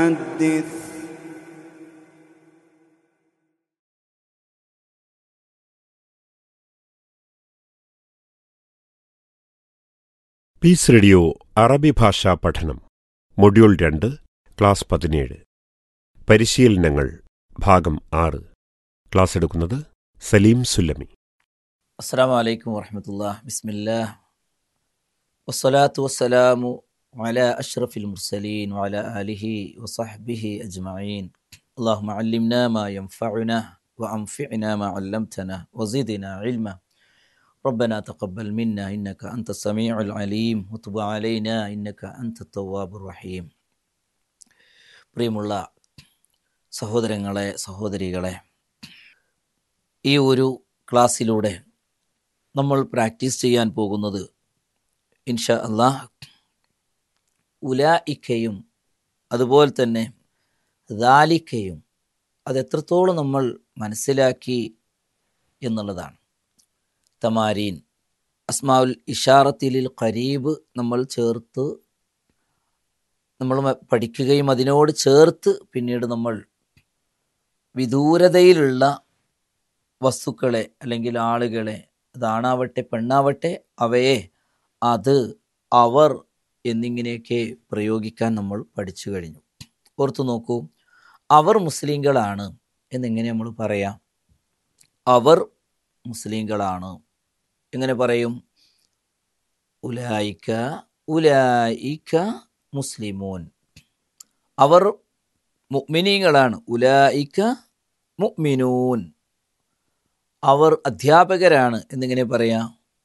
حدث piece radio അറബി ഭാഷാ പഠനം മൊഡ്യൂൾ രണ്ട് ക്ലാസ് പതിനേഴ് പരിശീലനങ്ങൾ ഭാഗം ആറ് ക്ലാസ് എടുക്കുന്നത് സലീം സുല്ലമി അസ്സാം വലൈക്കും വർഹമത്തുള്ള ബിസ്മില്ലാ വസ്സലാത്തു വസ്സലാമു على أشرف المرسلين وعلى آله وصحبه أجمعين اللهم علمنا ما ينفعنا وأنفعنا ما علمتنا وزدنا علما ربنا تقبل منا إنك أنت السميع العليم وتب علينا إنك أنت التواب الرحيم പ്രിയമുള്ള സഹോദരങ്ങളെ സഹോദരികളെ ഈ ഒരു ക്ലാസ്സിലൂടെ നമ്മൾ പ്രാക്ടീസ് ചെയ്യാൻ പോകുന്നത് ഇൻഷാ അള്ളാഹ് ഉലായിക്കയും അതുപോലെ തന്നെ ദാലിക്കയും അത് എത്രത്തോളം നമ്മൾ മനസ്സിലാക്കി എന്നുള്ളതാണ് തമാരീൻ അസ്മാവുൽ ഇഷാറത്തിലിൽ ഖരീബ് നമ്മൾ ചേർത്ത് നമ്മൾ മ- പഠിക്കുകയും അതിനോട് ചേർത്ത് പിന്നീട് നമ്മൾ വിദൂരതയിലുള്ള വസ്തുക്കളെ അല്ലെങ്കിൽ ആളുകളെ അതാണാവട്ടെ പെണ്ണാവട്ടെ അവയെ അത് അവർ എന്നിങ്ങനെയൊക്കെ പ്രയോഗിക്കാൻ നമ്മൾ പഠിച്ചു കഴിഞ്ഞു ഓർത്തു നോക്കൂ അവർ മുസ്ലിങ്ങളാണ് എന്നെങ്ങനെ നമ്മൾ പറയാം അവർ മുസ്ലിങ്ങളാണ് എങ്ങനെ പറയും ഉലായിക്ക ഉലായിക്ക മുസ്ലിമൂൻ അവർ മുഅ്മിനീങ്ങളാണ് ഉലായിക്ക മുഅ്മിനൂൻ അവർ അധ്യാപകരാണ് എന്നിങ്ങനെ പറയാം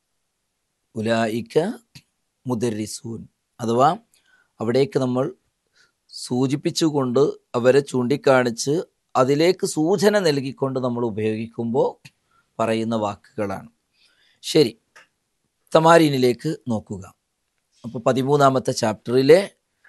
ഉലായിക്ക മുദരിസൂൻ അഥവാ അവിടേക്ക് നമ്മൾ സൂചിപ്പിച്ചുകൊണ്ട് അവരെ ചൂണ്ടിക്കാണിച്ച് അതിലേക്ക് സൂചന നൽകിക്കൊണ്ട് നമ്മൾ ഉപയോഗിക്കുമ്പോൾ പറയുന്ന വാക്കുകളാണ് ശരി തമാരീനിലേക്ക് നോക്കുക അപ്പോൾ പതിമൂന്നാമത്തെ ചാപ്റ്ററിലെ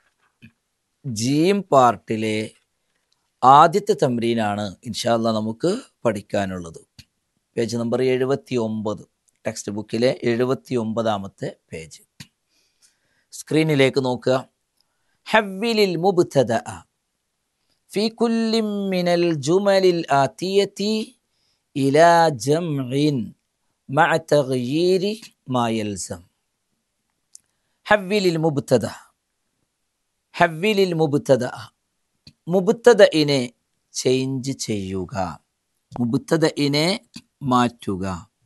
ജീം പാർട്ടിലെ ആദ്യത്തെ തമ്രീനാണ് ഇൻഷാല്ല നമുക്ക് പഠിക്കാനുള്ളത് പേജ് നമ്പർ എഴുപത്തി ഒമ്പത് ടെക്സ്റ്റ് ബുക്കിലെ എഴുപത്തി ഒമ്പതാമത്തെ പേജ് സ്ക്രീനിലേക്ക് നോക്കുക ഹവ്വിലിൽ മുബ്തദ في كل من الجمل الآتية إلى جمع مع تغيير ما يلزم حول المبتدأ حول المبتدأ മുബത്തദഇനെ ചേഞ്ച് ചെയ്യുക മുബത്തദഇനെ മാറ്റുക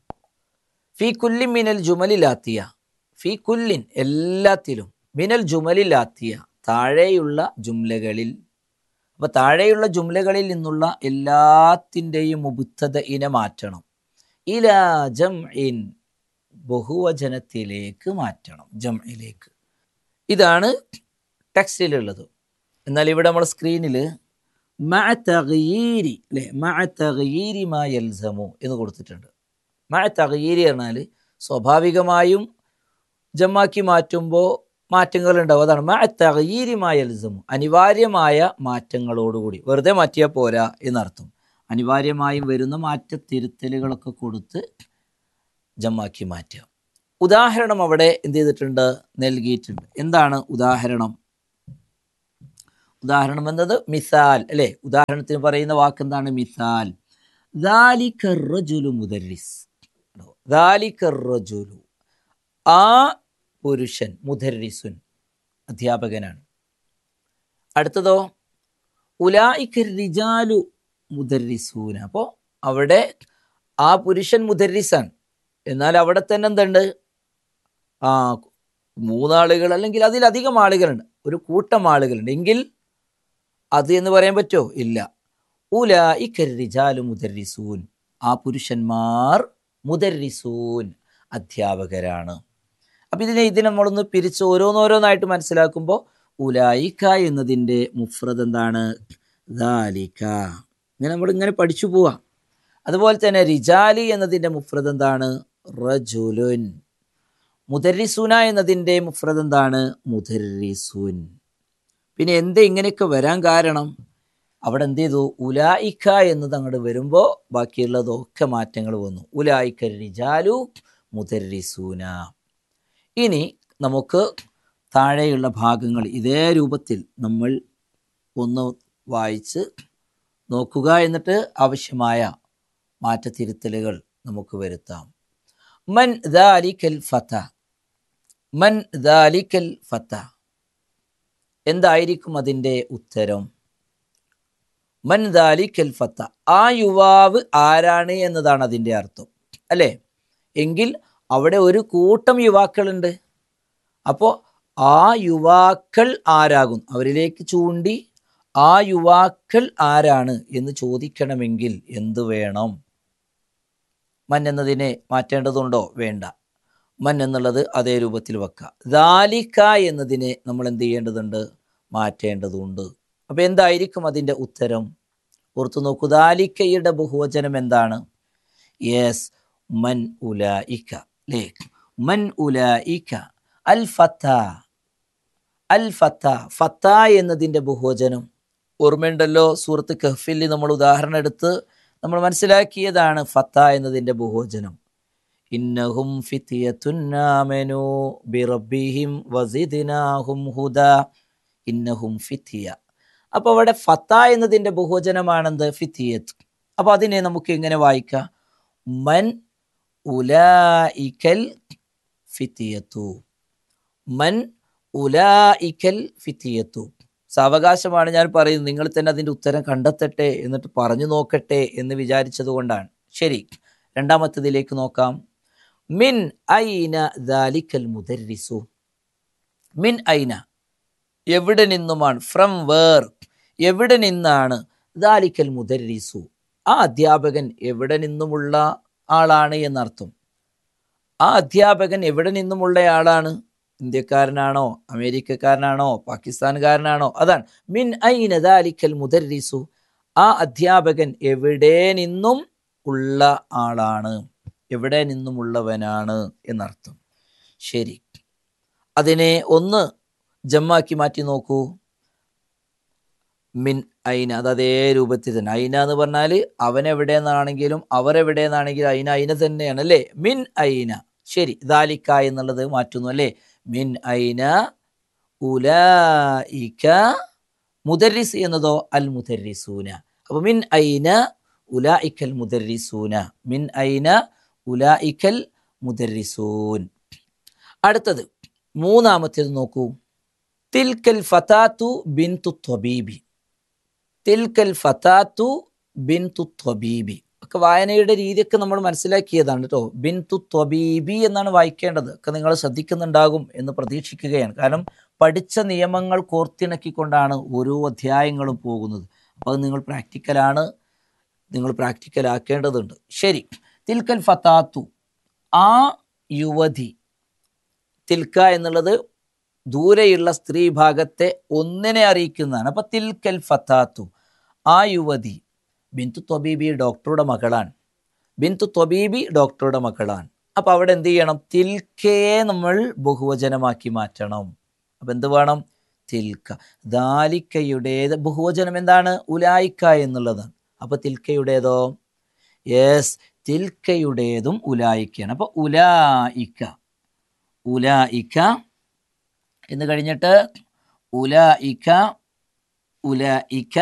ഫി കുല്ലി മിനൽ ജുമലിലാത്തിയ ഫി കുല്ലിൻ എല്ലാത്തിലും മിനൽ ജുമലിലാത്തിയ താഴെയുള്ള ജുംലകളിൽ അപ്പൊ താഴെയുള്ള ജുംലകളിൽ നിന്നുള്ള എല്ലാത്തിൻ്റെയും മുബത്തദഇനെ മാറ്റണം ഇലാ ജം ഇൻ ബഹുവചനത്തിലേക്ക് മാറ്റണം ജംഇലേക്ക് ഇതാണ് ടെക്സ്റ്റിലുള്ളത് എന്നാൽ ഇവിടെ നമ്മുടെ സ്ക്രീനിൽ മഅ തഗയീരി അല്ലേ മഅ തഗയീരി മാ യൽസമു എന്ന് കൊടുത്തിട്ടുണ്ട് മഅ തഗയീരി പറഞ്ഞാൽ സ്വാഭാവികമായും ജമ്മാക്കി മാറ്റുമ്പോൾ മാറ്റങ്ങൾ ഉണ്ടാവും അതാണ് മഅ തഗയീരി മാ യൽസമു അനിവാര്യമായ മാറ്റങ്ങളോടുകൂടി വെറുതെ മാറ്റിയാൽ പോരാ എന്നർത്ഥം അനിവാര്യമായും വരുന്ന മാറ്റ തിരുത്തലുകളൊക്കെ കൊടുത്ത് ജമ്മാക്കി മാറ്റുക ഉദാഹരണം അവിടെ എന്ത് ചെയ്തിട്ടുണ്ട് നൽകിയിട്ടുണ്ട് എന്താണ് ഉദാഹരണം ഉദാഹരണം എന്നത് മിസാൽ അല്ലേ ഉദാഹരണത്തിന് പറയുന്ന വാക്ക് എന്താണ് മിസാൽ ദാലിക റജുലു മുദരിസ് ദാലിക റജുലു ആ പുരുഷൻ മുദരിസുൻ അധ്യാപകനാണ് അടുത്തതോ ഉലായിക്ക റിജാലു മുദരിസൂന അപ്പോൾ അവിടെ ആ പുരുഷൻ മുദരിസാണ് എന്നാൽ അവിടെ തന്നെ എന്തുണ്ട് ആ മൂന്നാളുകൾ അല്ലെങ്കിൽ അതിലധികം ആളുകളുണ്ട് ഒരു കൂട്ടം ആളുകളുണ്ട് എങ്കിൽ അത് എന്ന് പറയാൻ പറ്റുമോ ഇല്ല ഉലായിക്കരിജാലു മുദരിസൂൻ ആ പുരുഷന്മാർ മുദരിസൂൻ അധ്യാപകരാണ് അപ്പം ഇതിനെ ഇതിനെ നമ്മളൊന്ന് പിരിച്ച് ഓരോന്നോരോന്നായിട്ട് മനസ്സിലാക്കുമ്പോൾ ഉലായിക്ക എന്നതിൻ്റെ മുഫ്രദ് എന്താണ് ദാലിക്ക ഇങ്ങനെ നമ്മൾ ഇങ്ങനെ പഠിച്ചു പോവാം അതുപോലെ തന്നെ റിജാലി എന്നതിൻ്റെ മുഫ്രദ് എന്താണ് റജുലുൻ മുദരിസുന എന്നതിൻ്റെ മുഫ്രദ് എന്താണ് മുദരിസുൻ പിന്നെ എന്തേ ഇങ്ങനെയൊക്കെ വരാൻ കാരണം അവിടെ എന്ത് ചെയ്തു ഉലായിക്ക എന്നത് അങ്ങോട്ട് വരുമ്പോൾ ബാക്കിയുള്ളതൊക്കെ മാറ്റങ്ങൾ വന്നു ഉലായിക്ക റിജാലു മുദരിസൂന ഇനി നമുക്ക് താഴെയുള്ള ഭാഗങ്ങൾ ഇതേ രൂപത്തിൽ നമ്മൾ ഒന്ന് വായിച്ച് നോക്കുക എന്നിട്ട് ആവശ്യമായ മാറ്റത്തിരുത്തലുകൾ നമുക്ക് വരുത്താം മൻ ദാലിക്കൽ ഫത്ത മൻ ദാലിക്കൽ ഫത്ത എന്തായിരിക്കും അതിൻ്റെ ഉത്തരം മൻ ദാലിക്കൽ ഫത്ത ആ യുവാവ് ആരാണ് എന്നതാണ് അതിൻ്റെ അർത്ഥം അല്ലേ എങ്കിൽ അവിടെ ഒരു കൂട്ടം യുവാക്കളുണ്ട് അപ്പോൾ ആ യുവാക്കൾ ആരാകും അവരിലേക്ക് ചൂണ്ടി ആ യുവാക്കൾ ആരാണ് എന്ന് ചോദിക്കണമെങ്കിൽ എന്തു വേണം മൻ എന്നതിനെ മാറ്റേണ്ടതുണ്ടോ വേണ്ട മൻ എന്നുള്ളത് അതേ രൂപത്തിൽ വെക്കുക ദാലിക്ക എന്നതിനെ നമ്മൾ എന്ത് ചെയ്യേണ്ടതുണ്ട് മാറ്റേണ്ടതുണ്ട് അപ്പോൾ എന്തായിരിക്കും അതിൻ്റെ ഉത്തരം ഓർത്തു നോക്കൂ ദാലിക്കയുടെ ബഹുവചനം എന്താണ് യെസ് മൻ ഉലായിക്ക അല്ലേ മൻ ഉലായിക്ക അൽ ഫത്ത അൽ ഫത്ത ഫത്ത എന്നതിൻ്റെ ബഹുവചനം ഓർമ്മയുണ്ടല്ലോ സൂറത്ത് കഹ്ഫിൽ നമ്മൾ ഉദാഹരണം എടുത്ത് നമ്മൾ മനസ്സിലാക്കിയതാണ് ഫത്ത എന്നതിൻ്റെ ബഹുവചനം ഇന്നഹും ഫിത്തിയത്തുന്നാമനു ബിറബിഹിം വസിദിനാഹും ഹുദ ഇന്നഹും ഫിത്തിയ അപ്പോൾ അവിടെ ഫത്ത എന്നതിൻ്റെ ബഹുവചനമാണെന്ത് ഫിത്തിയത്ത് അപ്പോൾ അതിനെ നമുക്ക് എങ്ങനെ വായിക്കാം മൻ ഉലായിക്കൽ ഫിത്തിയത്തു മൻ ഉലായിക്കൽ ഫിത്തിയത്തു സാവകാശമാണ് ഞാൻ പറയുന്നത് നിങ്ങൾ തന്നെ അതിൻ്റെ ഉത്തരം കണ്ടെത്തട്ടെ എന്നിട്ട് പറഞ്ഞു നോക്കട്ടെ എന്ന് വിചാരിച്ചത് കൊണ്ടാണ് ശരി രണ്ടാമത്തതിലേക്ക് നോക്കാം മിൻ ഐന ദാലിക്കൽ മുദരിസു മിൻ ഐന എവിടെ നിന്നുമാണ് ഫ്രം വേർ എവിടെ നിന്നാണ് ദാലിക്കൽ മുദരിസു ആ അധ്യാപകൻ എവിടെ നിന്നുമുള്ള ആളാണ് എന്നർത്ഥം ആ അധ്യാപകൻ എവിടെ നിന്നുമുള്ള ആളാണ് ഇന്ത്യക്കാരനാണോ അമേരിക്കക്കാരനാണോ പാകിസ്ഥാൻകാരനാണോ അതാണ് മിൻ ഐന ദാലിക്കൽ മുദരിസു ആ അധ്യാപകൻ എവിടെ നിന്നും ഉള്ള ആളാണ് എവിടെ നിന്നുമുള്ളവനാണ് എന്നർത്ഥം ശരി അതിനെ ഒന്ന് ജമ്മാക്കി മാറ്റി നോക്കൂ മിൻ ഐന അത് അതേ രൂപത്തിൽ തന്നെ ഐന എന്ന് പറഞ്ഞാൽ അവൻ എവിടെയെന്നാണെങ്കിലും അവർ എവിടെയെന്നാണെങ്കിലും ഐന ഐന തന്നെയാണ് അല്ലേ മിൻ ഐന ശരി ദാലിക്ക എന്നുള്ളത് മാറ്റുന്നു അല്ലേ മിൻ ഐന ഉലായിക്ക മുദരിസ് എന്നതോ അൽ മുദരിസൂന അപ്പൊ മിൻ ഐന ഉലായിക്കൽ മുദരിസൂന മിൻ ഐന ഉലായിക്കൽ മുദരിസൂൻ അടുത്തത് മൂന്നാമത്തേത് നോക്കൂ തിൽക്കൽ ഫതാത്തു ബിൻതു ത്വബീബി തിൽക്കൽ ഫതാത്തു ബിൻതു ത്വബീബി ഒക്കെ വായനയുടെ രീതിയൊക്കെ നമ്മൾ മനസ്സിലാക്കിയതാണ് കേട്ടോ ബിൻതു ത്വബീബി എന്നാണ് വായിക്കേണ്ടത് ഒക്കെ നിങ്ങൾ ശ്രദ്ധിക്കുന്നുണ്ടാകും എന്ന് പ്രതീക്ഷിക്കുകയാണ് കാരണം പഠിച്ച നിയമങ്ങൾ കോർത്തിണക്കിക്കൊണ്ടാണ് ഓരോ അധ്യായങ്ങളും പോകുന്നത് അപ്പോൾ അത് നിങ്ങൾ പ്രാക്ടിക്കലാണ് നിങ്ങൾ പ്രാക്ടിക്കലാക്കേണ്ടതുണ്ട് ശരി തിൽക്കൽ ഫതാത്തു ആ യുവതി തിൽക്ക എന്നുള്ളത് ദൂരെയുള്ള സ്ത്രീ ഭാഗത്തെ ഒന്നിനെ അറിയിക്കുന്നതാണ് അപ്പൊ തിൽക്കൽ ഫത്താത്തു ആ യുവതി ബിന്തു ത്വബീബി ഡോക്ടറുടെ മകളാണ് ബിന്തു ത്വബീബി ഡോക്ടറുടെ മകളാണ് അപ്പൊ അവിടെ എന്ത് ചെയ്യണം തിൽക്കയെ നമ്മൾ ബഹുവചനമാക്കി മാറ്റണം അപ്പൊ എന്ത് വേണം തിൽക്ക ദാലിക്കയുടേത് ബഹുവചനം എന്താണ് ഉലായിക്ക എന്നുള്ളതാണ് അപ്പൊ തിൽക്കയുടേതോ യെസ് തിൽക്കയുടേതും ഉലായിക്കയാണ് അപ്പൊ ഉലായിക്ക ഉലായിക്ക എന്ന് കഴിഞ്ഞിട്ട് ഉലായിക്ക ഉലായിക്ക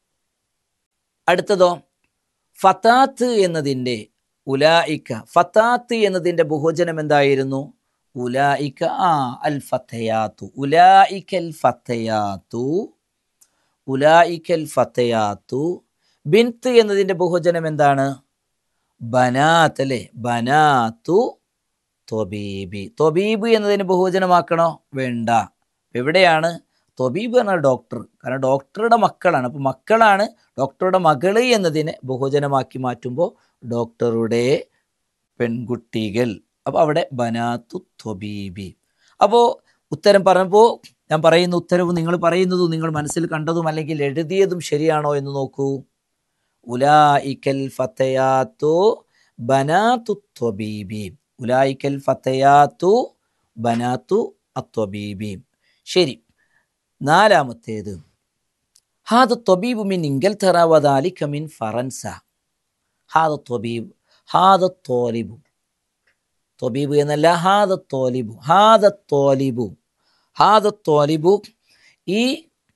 അടുത്തതോ ഫത്താത്ത് എന്നതിൻ്റെ ഉലായിക്ക ഫത്താത്ത് എന്നതിൻ്റെ ബഹുവചനം എന്തായിരുന്നു ഉലായിക്ക ആ അൽ ഫത്തയാത്തു ഉലായിക്കൽ ഫത്തയാത്തു ഉലായിക്കൽ ഫത്തയാത്തു ബിൻത്ത് എന്നതിൻ്റെ ബഹുവചനം എന്താണ് ബനാത്ത് അല്ലേ ബനാത്തു തൊബീബി തൊബീബ് എന്നതിന് ബഹുവചനമാക്കണോ വേണ്ട എവിടെയാണ് തൊബീബ് എന്ന ഡോക്ടർ കാരണം ഡോക്ടറുടെ മക്കളാണ് അപ്പോൾ മക്കളാണ് ഡോക്ടറുടെ മകള് എന്നതിനെ ബഹുവചനമാക്കി മാറ്റുമ്പോൾ ഡോക്ടറുടെ പെൺകുട്ടികൾ അപ്പോൾ അവിടെ ബനാത്തു തൊബീബി അപ്പോൾ ഉത്തരം പറഞ്ഞപ്പോൾ ഞാൻ പറയുന്ന ഉത്തരവും നിങ്ങൾ പറയുന്നതും നിങ്ങൾ മനസ്സിൽ കണ്ടതും അല്ലെങ്കിൽ എഴുതിയതും ശരിയാണോ എന്ന് നോക്കൂ ഉലായിക്കൽ ഫത്തയാത്തു ബനാത്തു ത്വബീബി ഉലായിക്കൽ ഫത്തയാത്തു ബനാത്തു അത്വബീബി ശരി നാലാമത്തേത് ഹാദ ത്വബീബ് മിൻ ഇങ്കൽ തറാവദാലിക്ക മിൻ ഫറൻസ ഹാദ ത്വബീബ് ഹാദ തോലിബു ത്വബീബ് എന്നല്ല ഹാദ തോലിബു ഹാദ തോലിബു ഹാദ തോലിബു ഈ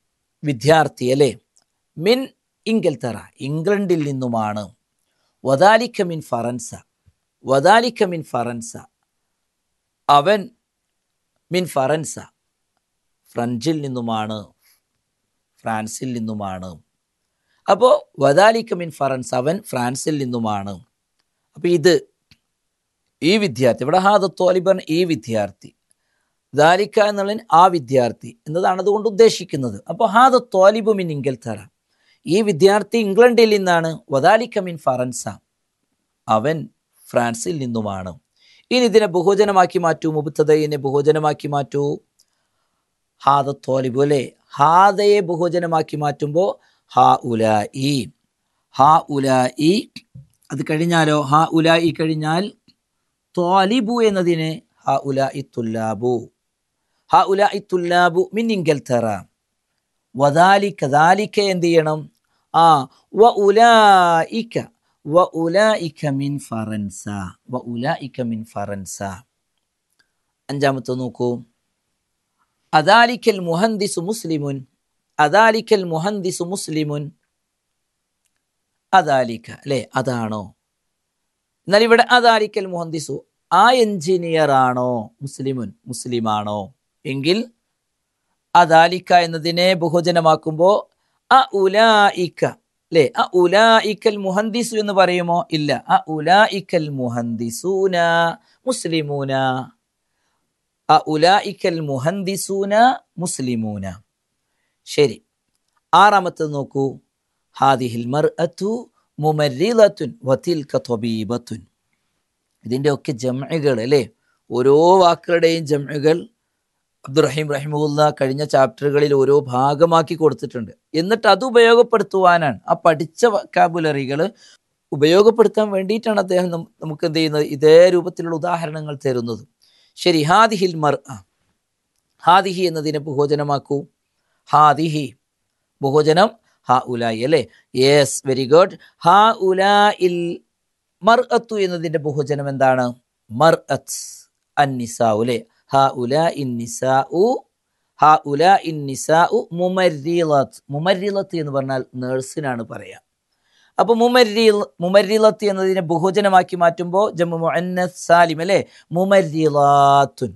വിദ്യാർത്ഥി അല്ലേ മിൻ ഇംഗൽത്തറ ഇംഗ്ലണ്ടിൽ നിന്നുമാണ് വദാലിക്ക മിൻ ഫറൻസ വദാലിക്ക മിൻ ഫറൻസ അവൻ മിൻ ഫറൻസ ഫ്രഞ്ചിൽ നിന്നുമാണ് ഫ്രാൻസിൽ നിന്നുമാണ് അപ്പോൾ വദാലിക്ക മിൻ ഫറൻസ് അവൻ ഫ്രാൻസിൽ നിന്നുമാണ് അപ്പോൾ ഇത് ഈ വിദ്യാർത്ഥി ഇവിടെ ഹാദ തോലിബൻ ഈ വിദ്യാർത്ഥി ദാലിക്ക എന്നുള്ളതിന് ആ വിദ്യാർത്ഥി എന്നതാണ് അതുകൊണ്ട് ഉദ്ദേശിക്കുന്നത് അപ്പോൾ ഹാദ തോലിബു മിൻ ഇംഗൽത്തറ ഈ വിദ്യാർത്ഥി ഇംഗ്ലണ്ടിൽ നിന്നാണ് വദാലിക്ക മിൻ ഫറൻസ അവൻ ഫ്രാൻസിൽ നിന്നുമാണ് ഇനി ഇതിനെ ബഹുജനമാക്കി മാറ്റൂ മുബത്തതയിനെ ബഹുജനമാക്കി മാറ്റൂ ഹാദ തോലിബു അല്ലേ ഹാദയെ ബഹുജനമാക്കി മാറ്റുമ്പോൾ ഹാ ഉല ഇ ഹാ ഉല ഇ അത് കഴിഞ്ഞാലോ ഹാ ഉല ഇ കഴിഞ്ഞാൽ തോലിബു എന്നതിന് ഹാ ഉല ഇ തുല്ലാബു ഹാ ഉല ഇ തുല്ലാബു മിന്നിങ്കൽ തറ വദാലിക്ക ദാലിക്ക എന്ത് ചെയ്യണം ആ വ ഉലായിക്ക വ ഉലായിക്ക മിൻ ഫറൻസ വ ഉലായിക്ക മിൻ ഫറൻസ അഞ്ചാമത്തെ നോക്കൂ അദാലിക്കൽ മുഹന്ദിസു മുസ്ലിമുൻ അദാലിക്കൽ മുഹന്ദിസു മുസ്ലിമുൻ അദാലിക്ക അല്ലേ അതാണോ എന്നാൽ ഇവിടെ അദാലിക്കൽ മുഹന്ദിസു ആ എഞ്ചിനീയർ ആണോ മുസ്ലിമുൻ മുസ്ലിമാണോ എങ്കിൽ അദാലിക്ക എന്നതിനെ ബഹുജനമാക്കുമ്പോൾ അ ഉലായിക്ക അല്ലേ അ ഉലായിക്കൽ മുഹന്ദിസു എന്ന് പറയുമോ ഇല്ല അ ഉലായിക്കൽ മുഹന്ദിസൂന മുസ്ലിമൂന അ ഉലായിക്കൽ മുഹന്ദിസൂന മുസ്ലിമൂന ശരി ആറാമത്തത് നോക്കൂ ഹാദിഹിൽ മർ അത്തു മുമരിലത്തുൻ വതിൽക തൊബീബത്തുൻ ഇതിൻ്റെ ഒക്കെ ജംഅകൾ അല്ലേ ഓരോ വാക്കുകളുടെയും ജംഅകൾ അബ്ദുറഹീം റഹിമുല്ല കഴിഞ്ഞ ചാപ്റ്ററുകളിൽ ഓരോ ഭാഗമാക്കി കൊടുത്തിട്ടുണ്ട് എന്നിട്ട് അത് ഉപയോഗപ്പെടുത്തുവാനാണ് ആ പഠിച്ച വക്കാബുലറികൾ ഉപയോഗപ്പെടുത്താൻ വേണ്ടിയിട്ടാണ് അദ്ദേഹം നം- നമുക്ക് എന്ത് ചെയ്യുന്നത് ഇതേ രൂപത്തിലുള്ള ഉദാഹരണങ്ങൾ തരുന്നത് ശരി ഹാദിഹിൽ മർ ഹാദിഹി എന്നതിനെ ബഹുജനമാക്കൂ ഹാദിഹി ബഹുജനം ഹ ഉലായി അല്ലേ യെസ് വെരി ഗുഡ് ഹ ഉലായിൽ മർ അത്തു എന്നതിന്റെ ബഹുജനം എന്താണ് മർ അത്ത് അന്നിസാഉ അല്ലേ ഹ ഉലാ ഇന്നിസാഉ ഹ ഉലാ ഇന്നിസാഉ മുമരിലത്ത് മുമരിലത്ത് എന്ന് പറഞ്ഞാൽ നേഴ്സിനാണ് പറയാ അപ്പൊ മുമരിൽ മുമരിലത്ത് എന്നതിനെ ബഹുജനമാക്കി മാറ്റുമ്പോൾ ജമ്മു മുഅന്നസ് സാലിം അല്ലേ മുമരിലാത്തുൻ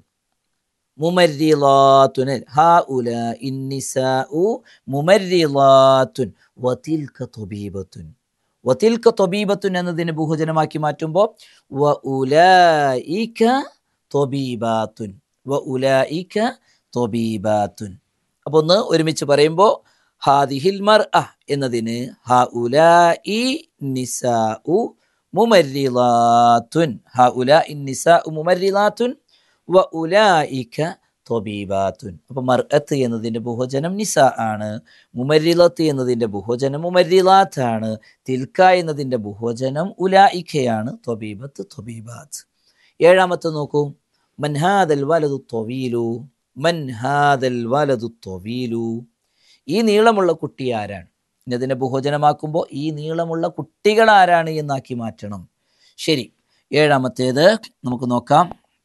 മുമരിലാത്തുൻ ഹ ഉലാ ഇന്നിസാഉ മുമരിലാത്തുൻ വതിൽക തൊബീബത്തുൻ വതിൽക തൊബീബത്തുൻ എന്നതിനെ ബഹുജനമാക്കി മാറ്റുമ്പോൾ വ ഉലായിക തൊബീബാത്തുൻ വ ഉലായിക തൊബീബാത്തുൻ അപ്പൊ ഒന്ന് ഒരുമിച്ച് പറയുമ്പോൾ ഹാദിഹിൽ മർ എന്നതിന് ഹ ഉലായി നിസാഉ മുമരിലാത്തുൻ ഹ ഉലായി നിസാഉ മുമരിലാത്തുൻ വ ഉലായിക തൊബീബാത്തുൻ അപ്പൊ മർഅത്ത് എന്നതിന്റെ ബഹുജനം നിസ ആണ് മുമരിലത്ത് എന്നതിന്റെ ബഹുജനം മുമരിലാത്ത് ആണ് തിൽക്ക എന്നതിന്റെ ബഹുജനം ഉലായിക്കയാണ് തൊബീബത്ത് തൊബീബാത്ത് ഏഴാമത്തെ നോക്കൂ മൻഹാദൽ വലതു തൊവീലു മൻഹാദൽ വലതു തൊവീലു ഈ നീളമുള്ള കുട്ടി ആരാണ് ഇനി അതിനെ ബഹുജനമാക്കുമ്പോൾ ഈ നീളമുള്ള കുട്ടികൾ ആരാണ് എന്നാക്കി മാറ്റണം ശരി ഏഴാമത്തേത് നമുക്ക് നോക്കാം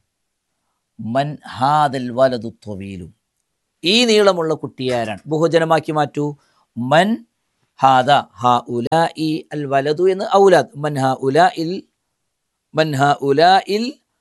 മൻ ഹാദൽ വലതു തൊവീലു ഈ നീളമുള്ള കുട്ടി ആരാണ് ബഹുജനമാക്കി മാറ്റൂ മൻ ഹാദ ഹ ഉലാ ഇ അൽ വലതു എന്ന് ഔലാദ് മൻ ഹ ഉലാ ഇൽ മൻ ഹ ഉലാ ഇൽ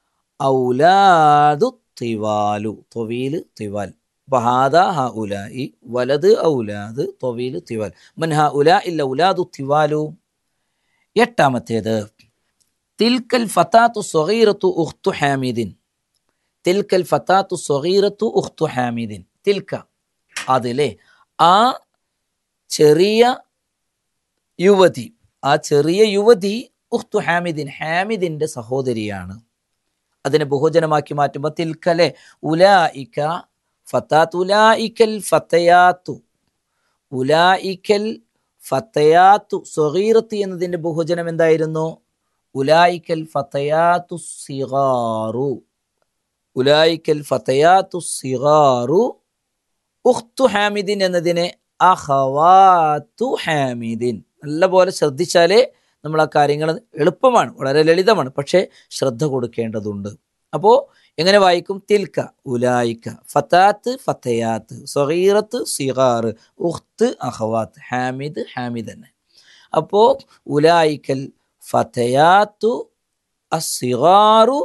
ഔലാദു തിവാലു തൊവീല് തിവാൽ അപ്പൊ ഹാദ ഹ ഉലാ ഇ വലത് ഔലാദ് തൊവീല് തിവാൽ മൻ ഹ ഉലാ ഇൽ ഔലാദു തിവാലു എട്ടാമത്തേത് തിൽക്കൽ ഫത്താത്തു സ്വഗീറത്തു ഉഖ്തു ഹാമിദിൻ തിൽക്കൽ ഫത്താത്തു സ്വഗീറത്തു ഉഖ്തു ഹാമിദിൻ തിൽക്ക അതിലെ ആ ചെറിയ യുവതി ആ ചെറിയ യുവതി ഉഖ്തു ഹാമിദിൻ ഹാമിദിന്റെ സഹോദരിയാണ് അതിനെ ബഹുജനമാക്കി മാറ്റുമ്പോൾ തിൽക്കലെ ഉലായിക്ക ഫത്താത്ത് ഉലായിക്കൽ ഫത്തയാത്തു ഉലായിക്കൽ ഫത്തയാത്തു സ്വഗീറത്ത് എന്നതിന്റെ ബഹുജനം എന്തായിരുന്നു ഉലായിക്കൽ ഫത്തയാത്തു സിഗാറു ഉലായിക്കൽ ഫത്തയാത്തു സിഗാറു ഉഖ്തു ഹാമിദിൻ എന്നതിനെ അഹവാത്തു ഹാമിദിൻ നല്ലപോലെ ശ്രദ്ധിച്ചാലേ നമ്മൾ ആ കാര്യങ്ങൾ എളുപ്പമാണ് വളരെ ലളിതമാണ് പക്ഷേ ശ്രദ്ധ കൊടുക്കേണ്ടതുണ്ട് അപ്പോൾ എങ്ങനെ വായിക്കും തിൽക്ക ഉലായിക്ക ഫത്താത്ത് ഫത്തയാത്ത് സൊഹീറത്ത് സിഗാറ് ഉഖ്ത്ത് അഹവാത്ത് ഹാമിദ് ഹാമിദ് തന്നെ അപ്പോൾ ഉലായിക്കൽ ഫത്തയാത്തു അസിഗാറു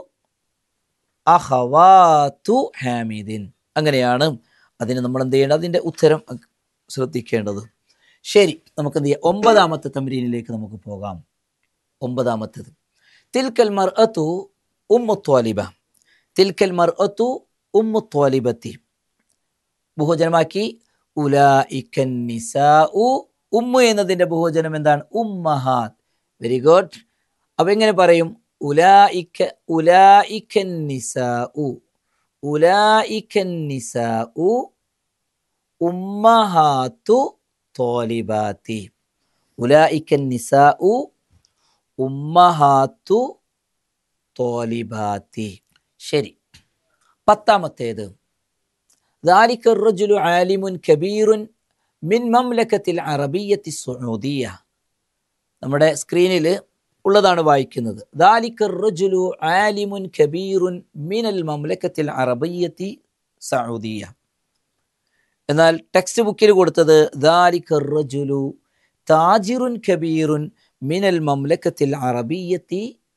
അഹവാത്തു ഹാമിദിൻ അങ്ങനെയാണ് അതിന് നമ്മൾ എന്ത് ചെയ്യേണ്ടത് അതിൻ്റെ ഉത്തരം ശ്രദ്ധിക്കേണ്ടത് ശരി നമുക്ക് എന്ത് ചെയ്യാം ഒമ്പതാമത്തെ തമ്രീനിലേക്ക് നമുക്ക് പോകാം ഒമ്പതാമത്തേത് തിൽക്കൽ മർ അതു ഉമ്മു ത്വാലിബ തിൽക്കൽ മർ അതു ഉമ്മു ത്വാലിബത്തി ബഹുജനമാക്കി ഉലായിക്കൻ നിസാഉ ഉമ്മു എന്നതിൻ്റെ ബഹുജനം എന്താണ് ഉമ്മഹാത് വെരി ഗുഡ് അപ്പം എങ്ങനെ പറയും ഉലായിക്ക ഉലായിക്കൻ നിസാഉ ഉലായിക്കൻ നിസാഉ ഉമ്മഹാത്തു തോലിബാത്തി ഉലായിക്കൻ നിസാഉ ഉമ്മഹാത്തു തോലിബാത്തി ശരി പത്താമത്തേത് ذلك الرجل عالم كبير من مملكة العربية السعودية നമ്മുടെ സ്ക്രീനിൽ ഉള്ളതാണ് വായിക്കുന്നത് ذلك الرجل عالم كبير من المملكة العربية السعودية എന്നാൽ ടെക്സ്റ്റ് ബുക്കിൽ കൊടുത്തത് ذلك الرجل تاجر كبير من المملكة العربية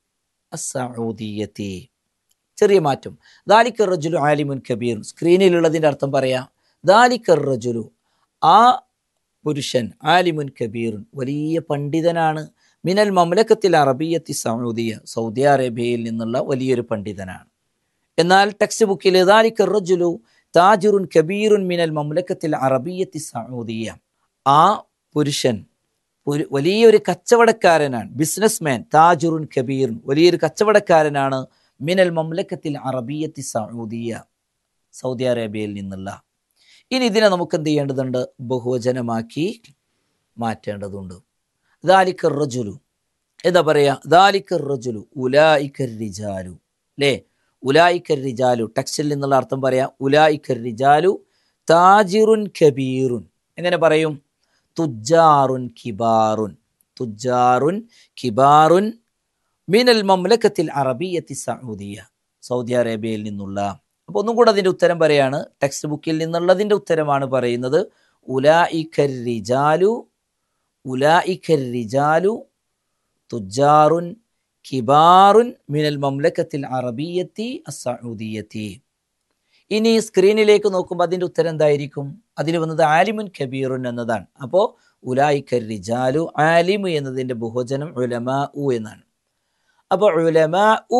السعودية ചെറിയ മാറ്റം ദാലിക്കർ റജുലു ആലിമുൻ കബീർ സ്ക്രീനിലുള്ളതിൻ്റെ അർത്ഥം പറയാം ദാലിക്കർ റജുലു ആ പുരുഷൻ ആലിമുൻ കബീറുൻ വലിയ പണ്ഡിതനാണ് മിനൽ മംലക്കത്തിൽ അറബിയത്തി സൗദിയ സൗദി അറേബ്യയിൽ നിന്നുള്ള വലിയൊരു പണ്ഡിതനാണ് എന്നാൽ ടെക്സ്റ്റ് ബുക്കിൽ ദാലിക്കർ റജുലു താജുറുൻ കബീറുൻ മിനൽ മംലക്കത്തിൽ അറബിയത്തി സൗദിയ ആ പുരുഷൻ ഒരു വലിയൊരു കച്ചവടക്കാരനാണ് ബിസിനസ്മാൻ താജുറുൻ കബീറുൻ വലിയൊരു കച്ചവടക്കാരനാണ് മിനൽ മംലക്കത്തിൽ അറബിയത്തി സൗദിയ സൗദി അറേബ്യയിൽ നിന്നുള്ള ഇനി ഇതിനെ നമുക്ക് എന്ത് ചെയ്യേണ്ടതുണ്ട് ബഹുവചനമാക്കി മാറ്റേണ്ടതുണ്ട് ദാലിക്കർ റജുലു എന്താ പറയാ ദാലിക്കർ റജുലു ഉലായിക്കർ റിജാലു അല്ലേ ഉലായിക്കർ റിജാലു ടെക്സ്റ്റിൽ നിന്നുള്ള അർത്ഥം പറയാം ഉലായിക്കർ റിജാലു താജിറുൻ കബീറുൻ എങ്ങനെ പറയും തുജാറുൻ കിബാറുൻ തുജാറുൻ കിബാറുൻ മിനൽ മംലക്കത്തിൽ അറബിയത്തി സൗദിയ സൗദി അറേബ്യയിൽ നിന്നുള്ള അപ്പോൾ ഒന്നും കൂടെ അതിൻ്റെ ഉത്തരം പറയാണ് ടെക്സ്റ്റ് ബുക്കിൽ നിന്നുള്ളതിൻ്റെ ഉത്തരമാണ് പറയുന്നത് ഉലായിക്കർ റിജാലു ഉലായിക്കർ റിജാലു തുജാറുൻ കിബാറുൻ മിനൽ മംലക്കത്തിൽ അറബിയത്തി അസൗദിയത്തി ഇനി സ്ക്രീനിലേക്ക് നോക്കുമ്പോൾ അതിൻ്റെ ഉത്തരം എന്തായിരിക്കും അതിൽ വന്നത് ആലിമുൻ കബീറുൻ എന്നതാണ് അപ്പോൾ ഉലായിക്കർ റിജാലു ആലിമു എന്നതിൻ്റെ ബഹുജനം ഉലമാ ഉ എന്നാണ് അപ്പോൾ ഉലമാ ഉ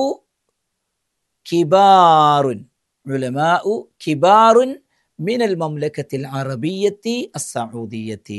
കിബാറുൻ ഉലമാ ഉ കിബാറുൻ മിനൽ മംലക്കത്തിൽ അറബിയത്തി അസൗദിയത്തി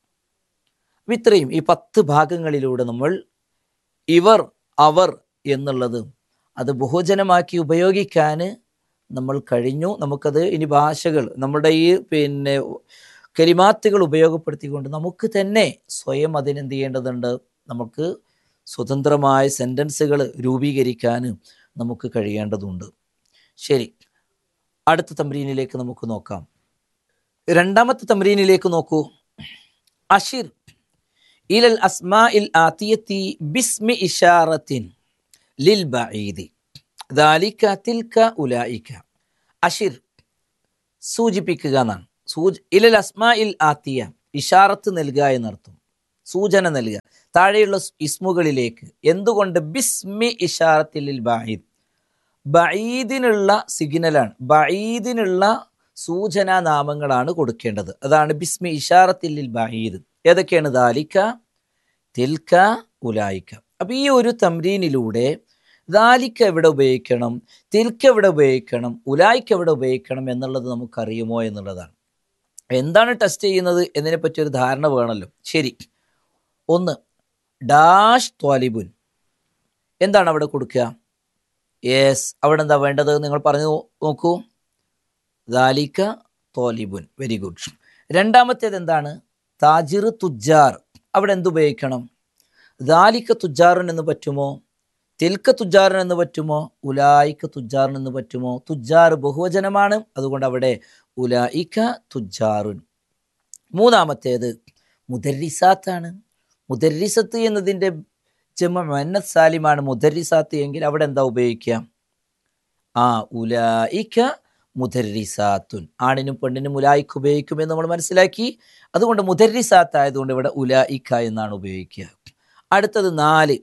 ഇത്രയും ഈ പത്ത് ഭാഗങ്ങളിലൂടെ നമ്മൾ ഇവർ അവർ എന്നുള്ളത് അത് ബഹുജനമാക്കി ഉപയോഗിക്കാൻ നമ്മൾ കഴിഞ്ഞു നമുക്കത് ഇനി ഭാഷകൾ നമ്മുടെ ഈ പിന്നെ കലിമാത്തുകൾ ഉപയോഗപ്പെടുത്തിക്കൊണ്ട് നമുക്ക് തന്നെ സ്വയം അതിനെന്ത് ചെയ്യേണ്ടതുണ്ട് നമുക്ക് സ്വതന്ത്രമായ സെൻറ്റൻസുകൾ രൂപീകരിക്കാൻ നമുക്ക് കഴിയേണ്ടതുണ്ട് ശരി അടുത്ത തമ്രീനിലേക്ക് നമുക്ക് നോക്കാം രണ്ടാമത്തെ തമ്രീനിലേക്ക് നോക്കൂ അഷിർ ഇലൽ അസ്മാ ഇൽ ആത്തിയത്തി ബിസ്മി ഇഷാറത്തിൻ ലിൽ ബഈദി ദാലിക തിൽക ഉലായിക അഷിർ സൂചിപ്പിക്കുക എന്നാണ് സൂച ഇലൽ അസ്മാ ഇൽ ആത്തിയ ഇഷാറത്ത് നൽകുക എന്നർത്ഥം സൂചന നൽകുക താഴെയുള്ള ഇസ്മുകളിലേക്ക് എന്തുകൊണ്ട് ബിസ്മി ഇഷാറത്തിൽ ബഈദ് ബഈദിനുള്ള സിഗ്നലാണ് ബഈദിനുള്ള സൂചനാ നാമങ്ങളാണ് കൊടുക്കേണ്ടത് അതാണ് ബിസ്മി ഇഷാറത്തിൽ ബഈദ് ഏതൊക്കെയാണ് ദാലിക്ക തിൽക്ക ഉലായിക്ക അപ്പം ഈ ഒരു തമ്രീനിലൂടെ ദാലിക്ക എവിടെ ഉപയോഗിക്കണം തിൽക്ക എവിടെ ഉപയോഗിക്കണം ഉലായിക്ക എവിടെ ഉപയോഗിക്കണം എന്നുള്ളത് നമുക്കറിയുമോ എന്നുള്ളതാണ് എന്താണ് ടെസ്റ്റ് ചെയ്യുന്നത് എന്നതിനെ പറ്റി ഒരു ധാരണ വേണമല്ലോ ശരി ഒന്ന് ഡാഷ് ത്വാലിബുൻ എന്താണ് അവിടെ കൊടുക്കുക യെസ് അവിടെ എന്താ വേണ്ടത് നിങ്ങൾ പറഞ്ഞു നോക്കൂ ദാലിക്ക തോലിബുൻ വെരി ഗുഡ് രണ്ടാമത്തേത് എന്താണ് താജിർ തുജാർ അവിടെ എന്തുപയോഗിക്കണം ദാലിക്ക തുജാറിൻ എന്ന് പറ്റുമോ തിൽക്ക തുജാറിൻ എന്ന് പറ്റുമോ ഉലായിക്ക തുജാറിൻ എന്ന് പറ്റുമോ തുജാർ ബഹുവചനമാണ് അതുകൊണ്ട് അവിടെ ഉലായിക്ക തുജാറുൻ മൂന്നാമത്തേത് മുദരിസാത്താണ് മുദരിസത്ത് എന്നതിൻ്റെ ജമ മന്നത്ത് സാലിമാണ് മുദരിസാത്ത് എങ്കിൽ അവിടെ എന്താ ഉപയോഗിക്കുക ആ ഉലായിക്ക മുദരിസാത്തുൻ ആണിനും പെണ്ണിനും ഉലായിക്ക് ഉപയോഗിക്കുമെന്ന് നമ്മൾ മനസ്സിലാക്കി അതുകൊണ്ട് മുദരിസാത്ത് ആയതുകൊണ്ട് ഇവിടെ ഉലായിക്ക എന്നാണ് ഉപയോഗിക്കുക അടുത്തത് നാല്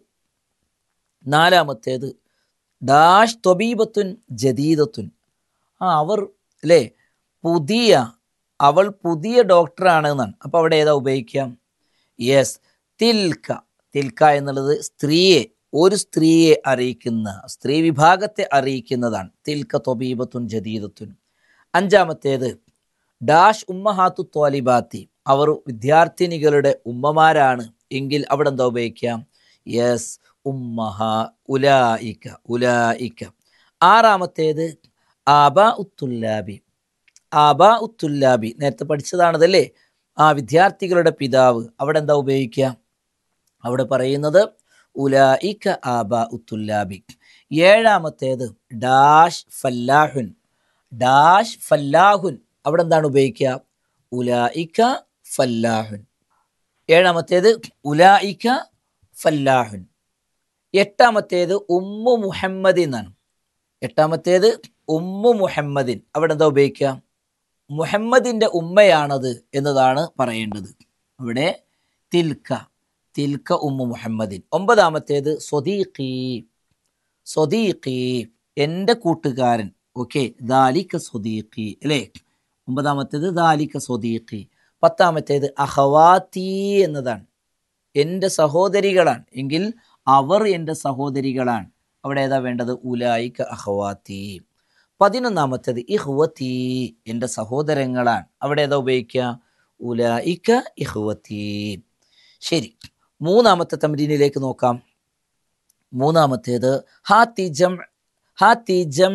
നാലാമത്തേത് ഡാഷ് തൊബീബത്തുൻ ജദീദത്തുൻ ആ അവർ അല്ലേ പുതിയ അവൾ പുതിയ ഡോക്ടറാണ് എന്നാണ് അപ്പോൾ അവിടെ ഏതാ ഉപയോഗിക്കാം യെസ് തിൽക്ക തിൽക്ക എന്നുള്ളത് സ്ത്രീയെ ഒരു സ്ത്രീയെ അറിയിക്കുന്ന സ്ത്രീ വിഭാഗത്തെ അറിയിക്കുന്നതാണ് തിൽക്ക തൊബീബത്തുൻ ജദീദത്തുൻ അഞ്ചാമത്തേത് ഡാഷ് ഉമ്മഹാത്തു തോലിബാത്തി അവർ വിദ്യാർത്ഥിനികളുടെ ഉമ്മമാരാണ് എങ്കിൽ അവിടെ എന്താ ഉപയോഗിക്കാം യെസ് ഉമ്മഹ ഉലായിക്ക ഉലായിക്ക ആറാമത്തേത് ആബ ഉത്തുല്ലാബി ആബ ഉത്തുല്ലാബി നേരത്തെ പഠിച്ചതാണതല്ലേ ആ വിദ്യാർത്ഥികളുടെ പിതാവ് അവിടെ എന്താ ഉപയോഗിക്കുക അവിടെ പറയുന്നത് ഉലായിക്ക ആബ ഉത്തുല്ലാബി ഏഴാമത്തേത് ഡാഷ് ഫല്ലാഹുൻ ഡാഷ് ഫല്ലാഹുൻ അവിടെ എന്താണ് ഉപയോഗിക്കുക ഉലായിക്ക ഫല്ലാഹുൻ ഏഴാമത്തേത് ഉലായിക്ക ഫല്ലാഹുൻ എട്ടാമത്തേത് ഉമ്മു മുഹമ്മദ് എന്നാണ് എട്ടാമത്തേത് ഉമ്മു മുഹമ്മദിൻ അവിടെ എന്താ ഉപയോഗിക്കുക മുഹമ്മദിൻ്റെ ഉമ്മയാണത് എന്നതാണ് പറയേണ്ടത് അവിടെ തിൽക്ക തിൽക്ക ഉമ്മു മുഹമ്മദിൻ ഒമ്പതാമത്തേത് സ്വദീഖി സ്വദീഖി എൻ്റെ കൂട്ടുകാരൻ ഓക്കെ ദാലിക്ക സ്വദീഖി അല്ലേ ഒമ്പതാമത്തേത് ദാലിക്ക സ്വദീഖി പത്താമത്തേത് അഹവാത്തി എന്നതാണ് എൻ്റെ സഹോദരികളാണ് എങ്കിൽ അവർ എൻ്റെ സഹോദരികളാണ് അവിടെ ഏതാ വേണ്ടത് ഉലായിക്ക അഹവാത്തി പതിനൊന്നാമത്തേത് ഇഹ്വത്തി എൻ്റെ സഹോദരങ്ങളാണ് അവിടെ ഏതാ ഉപയോഗിക്കുക ഉലായിക്ക ഇഹ്വത്തി ശരി മൂന്നാമത്തെ തമരീനിലേക്ക് നോക്കാം മൂന്നാമത്തേത് ഹാത്തി ജം ഹാത്തി ജം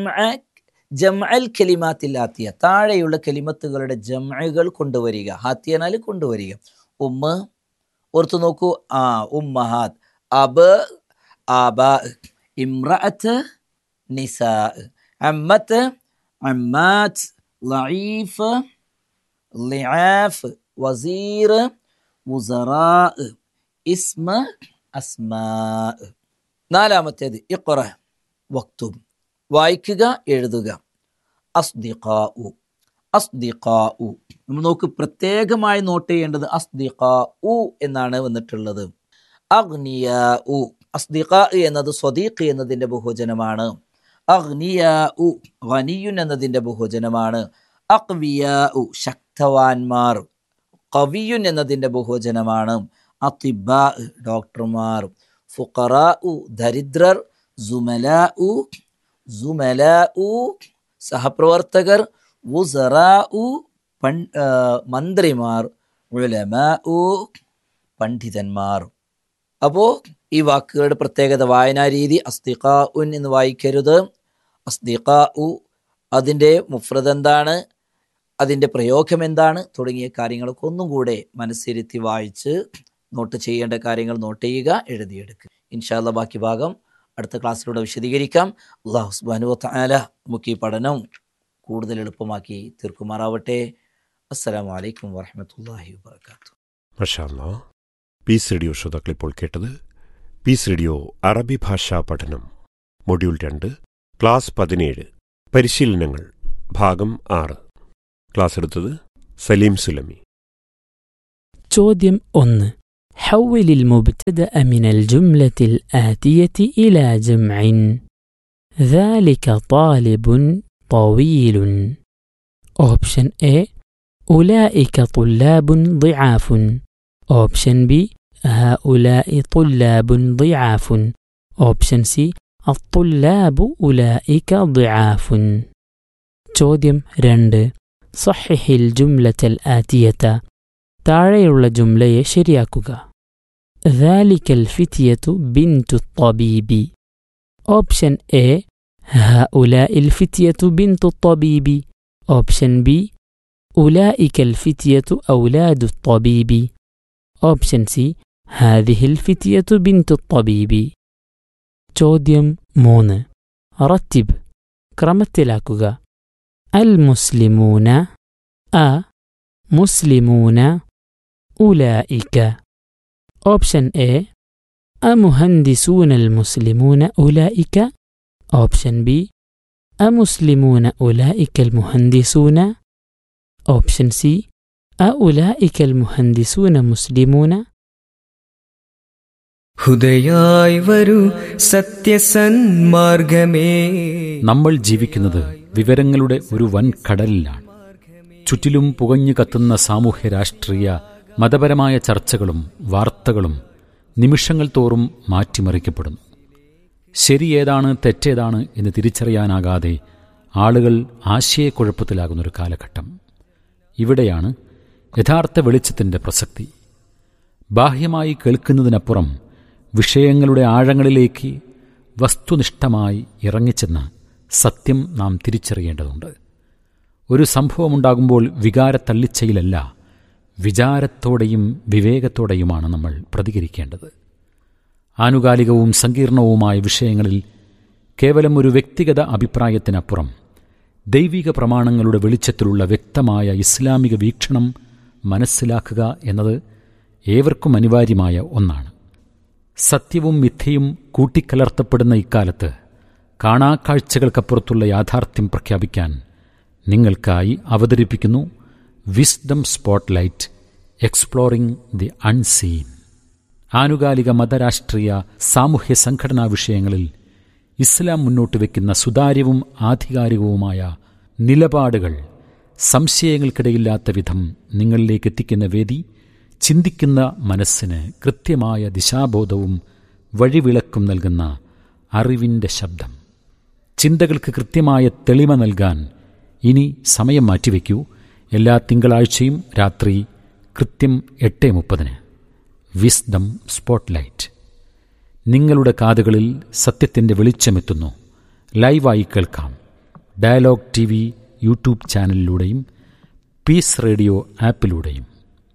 ജംഅൽ കലിമാത്തില്ലാത്തിയ താഴെയുള്ള കലിമത്തുകളുടെ ജംഅകൾ കൊണ്ടുവരിക ഹാത്തി എന്നാൽ കൊണ്ടുവരിക ഉമ്മ ഓർത്തു നോക്കൂ ആ ഉമ്മഹാത്ത് അബ് ആബ ഇമ്രഅത്ത് നിസാ അമ്മത്ത് അമ്മാത്ത് ലഈഫ് ലിആഫ് വസീർ വുസറാ ഇസ്മ അസ്മാ നാലാമത്തേത് ഇഖ്റ വക്തുബ് വായിക്കുക എഴുതുക അസ്ദിഖാ ഉ അസ്ദിഖാ ഉ നമ്മൾ നോക്ക് പ്രത്യേകമായി നോട്ട് ചെയ്യേണ്ടത് അസ്ദിഖാ ഉ എന്നാണ് വന്നിട്ടുള്ളത് അഗ്നിയ ഉ അസ്ദിഖ എന്നത് സ്വദീഖ് എന്നതിൻ്റെ ബഹുവചനമാണ് അഗ്നിയ ഉ ഖനിയുൻ എന്നതിൻ്റെ ബഹുവചനമാണ് അക്വിയ ഉ ശക്തവാന്മാർ കവിയുൻ എന്നതിൻ്റെ ബഹുവചനമാണ് അതിബ ഡോക്ടർമാർ ഫുഖറ ഉ ദരിദ്രർ സുമല ഉ സുമല ഉ സഹപ്രവർത്തകർ വുസറ ഉ പൺ മന്ത്രിമാർ ഉലമ ഉ പണ്ഡിതന്മാർ അപ്പോൾ ഈ വാക്കുകളുടെ പ്രത്യേകത വായനാ രീതി അസ്തിഖ ഉൻ എന്ന് വായിക്കരുത് അസ്തിഖ ഉ അതിൻ്റെ മുഫ്രദ് എന്താണ് അതിൻ്റെ പ്രയോഗം എന്താണ് തുടങ്ങിയ കാര്യങ്ങളൊക്കെ ഒന്നും കൂടെ മനസ്സിരുത്തി വായിച്ച് നോട്ട് ചെയ്യേണ്ട കാര്യങ്ങൾ നോട്ട് ചെയ്യുക എഴുതിയെടുക്കുക ഇൻഷാല്ല ബാക്കി ഭാഗം അടുത്ത ക്ലാസ്സിലൂടെ വിശദീകരിക്കാം അള്ളാഹു സുബാനു താല നമുക്ക് ഈ പഠനം കൂടുതൽ എളുപ്പമാക്കി തീർക്കുമാറാവട്ടെ അസ്സലാമു അലൈക്കും വറഹമത്തല്ലാഹി വാത്തു മഷാല്ലാ പീസ് റേഡിയോ ശ്രോതാക്കൾ ഇപ്പോൾ കേട്ടത് പീസ് റേഡിയോ അറബി ഭാഷാ പഠനം മൊഡ്യൂൾ രണ്ട് ക്ലാസ് പതിനേഴ് പരിശീലനങ്ങൾ ഭാഗം ആറ് ക്ലാസ് എടുത്തത് സലീം സുലമി ചോദ്യം ഒന്ന് حول المبتدأ من الجملة الآتية إلى جمع ذلك طالب طويل أوبشن A أولئك طلاب ضعاف أوبشن B هؤلاء طلاب ضعاف أوبشن C الطلاب أولئك ضعاف ചോദ്യം രണ്ട് സഹിഹിൽ ജുംലത്തൽ ആത്തിയത്ത താഴെയുള്ള ജുംലയെ ശരിയാക്കുക ذلك الفتية بنت الطبيب option A هؤلاء الفتية بنت الطبيب option B أولئك الفتية أولاد الطبيب option C هذه الفتية بنت الطبيب ചോദ്യം മൂന്ന് റത്തിബ് ക്രമത്തിലാക്കുക المسلمون أ مسلمون أولئك أوبشن A أمهندسون المسلمون أولئك أوبشن B أمسلمون أولئك المهندسون ഓപ്ഷൻ സി أولئك المهندسون مسلمون ഹുദയായി വരൂ സത്യസന്മാർഗമേ നമ്മൾ ജീവിക്കുന്നത് വിവരങ്ങളുടെ ഒരു വൻ കടലിലാണ് ചുറ്റിലും പുകഞ്ഞു കത്തുന്ന സാമൂഹ്യ രാഷ്ട്രീയ മതപരമായ ചർച്ചകളും വാർത്തകളും നിമിഷങ്ങൾ തോറും മാറ്റിമറിക്കപ്പെടുന്നു ശരി ഏതാണ് തെറ്റേതാണ് എന്ന് തിരിച്ചറിയാനാകാതെ ആളുകൾ ആശയക്കുഴപ്പത്തിലാകുന്നൊരു കാലഘട്ടം ഇവിടെയാണ് യഥാർത്ഥ വെളിച്ചത്തിൻ്റെ പ്രസക്തി ബാഹ്യമായി കേൾക്കുന്നതിനപ്പുറം വിഷയങ്ങളുടെ ആഴങ്ങളിലേക്ക് വസ്തുനിഷ്ഠമായി ഇറങ്ങിച്ചെന്ന് സത്യം നാം തിരിച്ചറിയേണ്ടതുണ്ട് ഒരു സംഭവമുണ്ടാകുമ്പോൾ വികാരത്തള്ളിച്ചയിലല്ല വിചാരത്തോടെയും വിവേകത്തോടെയുമാണ് നമ്മൾ പ്രതികരിക്കേണ്ടത് ആനുകാലികവും സങ്കീർണവുമായ വിഷയങ്ങളിൽ കേവലം ഒരു വ്യക്തിഗത അഭിപ്രായത്തിനപ്പുറം ദൈവിക പ്രമാണങ്ങളുടെ വെളിച്ചത്തിലുള്ള വ്യക്തമായ ഇസ്ലാമിക വീക്ഷണം മനസ്സിലാക്കുക എന്നത് ഏവർക്കും അനിവാര്യമായ ഒന്നാണ് സത്യവും മിഥ്യയും കൂട്ടിക്കലർത്തപ്പെടുന്ന ഇക്കാലത്ത് കാണാക്കാഴ്ചകൾക്കപ്പുറത്തുള്ള യാഥാർത്ഥ്യം പ്രഖ്യാപിക്കാൻ നിങ്ങൾക്കായി അവതരിപ്പിക്കുന്നു wisdom spotlight exploring the unseen ആനുകാലിക മതരാഷ്ട്രീയ സാമൂഹ്യ സംഘടനാ വിഷയങ്ങളിൽ ഇസ്ലാം മുന്നോട്ട് വയ്ക്കുന്ന സുതാര്യവും ആധികാരികവുമായ നിലപാടുകൾ സംശയങ്ങൾക്കിടയില്ലാത്ത വിധം നിങ്ങളിലേക്ക് എത്തിക്കുന്ന വേദി ചിന്തിക്കുന്ന മനസ്സിന് കൃത്യമായ ദിശാബോധവും വഴിവിളക്കും നൽകുന്ന അറിവിൻ്റെ ശബ്ദം ചിന്തകൾക്ക് കൃത്യമായ തെളിമ നൽകാൻ ഇനി സമയം മാറ്റിവെക്കൂ എല്ലാ തിങ്കളാഴ്ചയും രാത്രി കൃത്യം എട്ട് മുപ്പതിന് വിസ്ഡം സ്പോട്ട്ലൈറ്റ് നിങ്ങളുടെ കാതുകളിൽ സത്യത്തിൻ്റെ വെളിച്ചമെത്തുന്നു ലൈവായി കേൾക്കാം ഡയലോഗ് ടി വി യൂട്യൂബ് ചാനലിലൂടെയും പീസ് റേഡിയോ ആപ്പിലൂടെയും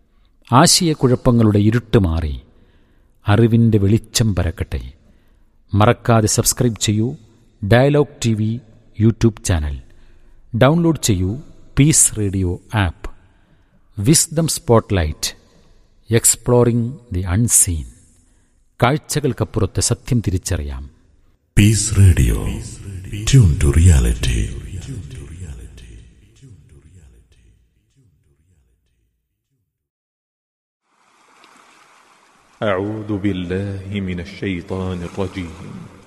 ആശയക്കുഴപ്പങ്ങളുടെ ഇരുട്ട് മാറി അറിവിൻ്റെ വെളിച്ചം പരക്കട്ടെ മറക്കാതെ സബ്സ്ക്രൈബ് ചെയ്യൂ dialogue T V YouTube channel download ചെയ്യൂ peace radio app wisdom spotlight exploring the unseen കാഴ്ചകൾക്കപ്പുറത്ത് സത്യം തിരിച്ചറിയാം Peace Radio. Tune to reality. أعوذ بالله من الشيطان الرجيم